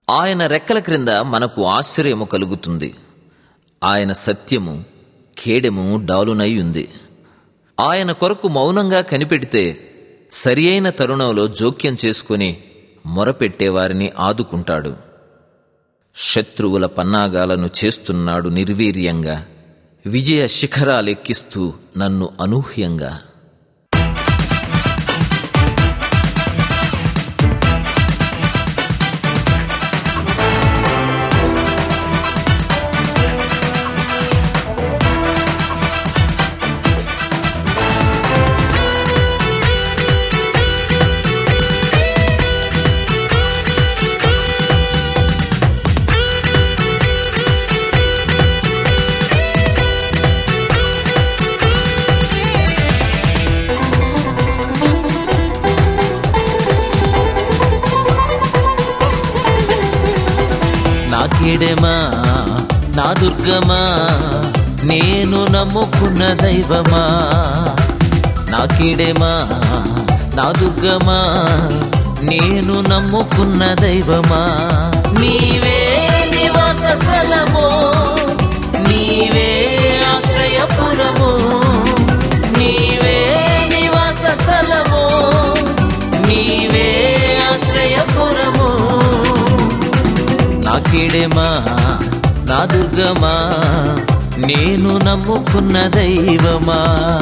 ఆయన రెక్కల క్రింద మనకు ఆశ్రయము కలుగుతుంది ఆయన సత్యము ఖేడెము డాలునై ఉంది ఆయన కొరకు మౌనంగా కనిపెడితే సరియైన తరుణంలో జోక్యం చేసుకుని మొరపెట్టేవారిని ఆదుకుంటాడు శత్రువుల పన్నాగాలను చేస్తున్నాడు నిర్వీర్యంగా విజయ శిఖరాలెక్కిస్తూ నన్ను అనూహ్యంగా నా కీడెమా నా దుర్గమా నేను నమ్ముకున్న దైవమా నా కీడెమా నా దుర్గమా నేను నమ్ముకున్న దైవమా నీవే నివాస స్థలము నీవే ఆశ్రయపురము నీవే నివాస స్థలము నీవే ఆశ్రయపురము నా కీడెమా నా దుర్గమా నేను నమ్ముకున్న దైవమా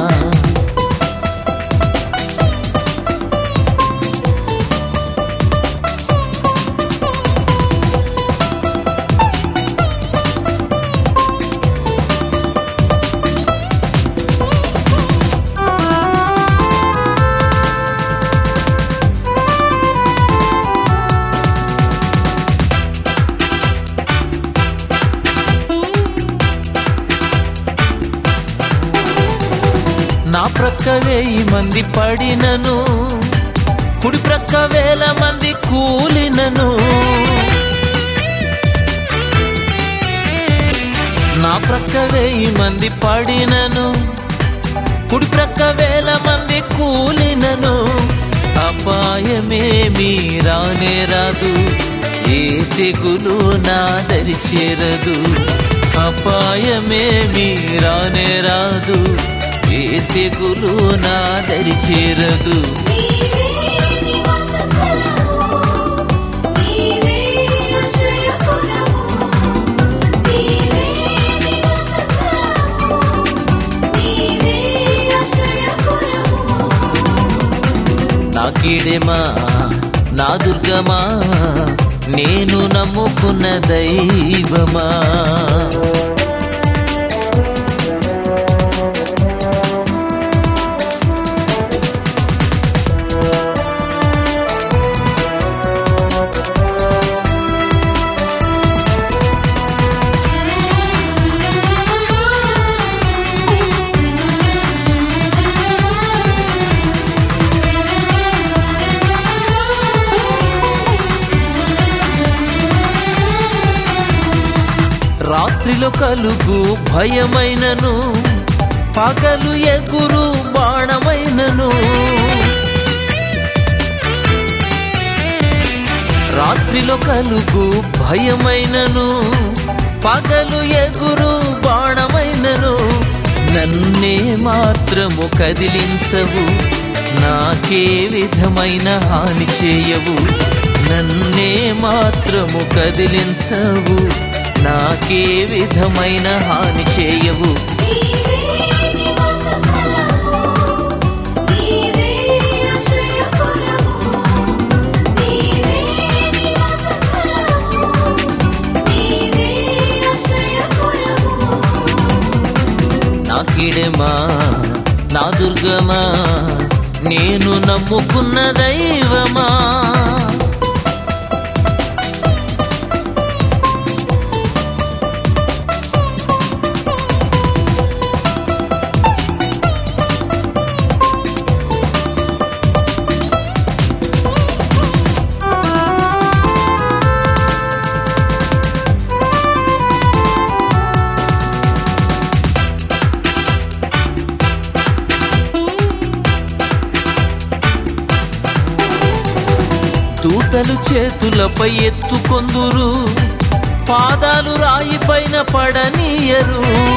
నా ప్రక్క వేయి మంది పడినను కుడి ప్రక్క వేల మంది కూలినను నా ప్రక్క వేయి మంది పడినను కుడి ప్రక్క వేల మంది కూలినను అపాయమేమీ రానే రాదు ఏ తెగులు నా దరి చేరదు అపాయమేమీ రానే రాదు ఏ తెగులు నా దరి చేరదు నీవే నివాస స్థలము నీవే ఆశ్రయపురము నీవే నివాస స్థలము నీవే ఆశ్రయపురము నా కీడెమా నా దుర్గమా నేను నమ్ముకున్న దైవమా రాత్రిలో కలుగు భయమైనను పగలు ఎగురు బాణమైనను రాత్రిలో కలుగు భయమైనను పగలు ఎగురు బాణమైనను నన్నే మాత్రము కదిలించవు నాకే విధమైన హాని చేయవు నన్నే మాత్రము కదిలించవు నాకే విధమైన హాని చేయవు నీవే నివాస స్థలము నీవే ఆశ్రయపురము నీవే నివాస స్థలము నీవే ఆశ్రయపురము నా కీడెమా నా దుర్గమా నేను నమ్ముకున్న దైవమా దూతలు చేతులపై ఎత్తుకొందురు పాదాలు రాయి పైన పడనీయరు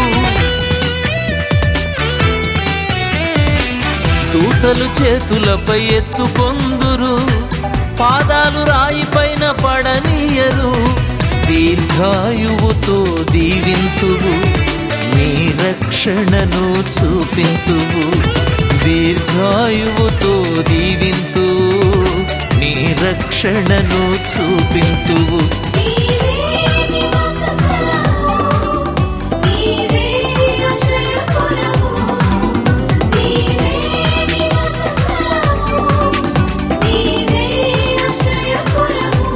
దూతలు చేతులపై ఎత్తుకొందురు పాదాలు రాయి పైన పడనీయరు దీర్ఘాయువుతో దీవింతువు నీ రక్షణను చూపింతువు దీర్ఘాయువుతో దీవింతు నీ రక్షణను చూపింతువు నీవే నివాస స్థలము నీవే ఆశ్రయపురము నీవే నివాస స్థలము నీవే ఆశ్రయపురము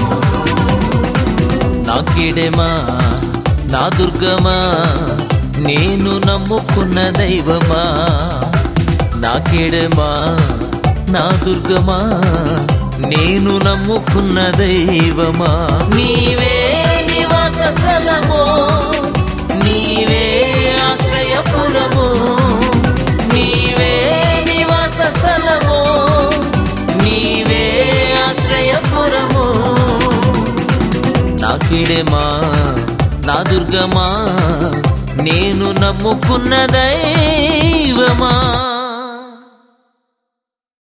నా కిడెమా నా దుర్గమా నేను నమ్ముకున్న దైవమా నా కిడెమా నా దుర్గమా నేను నమ్ముకున్న దైవమా నీవే నివాస స్థలము నీవే ఆశ్రయపురము నీవే నివాస స్థలము నీవే ఆశ్రయపురము నా కిడెమా నా దుర్గమా నేను నమ్ముకున్న దైవమా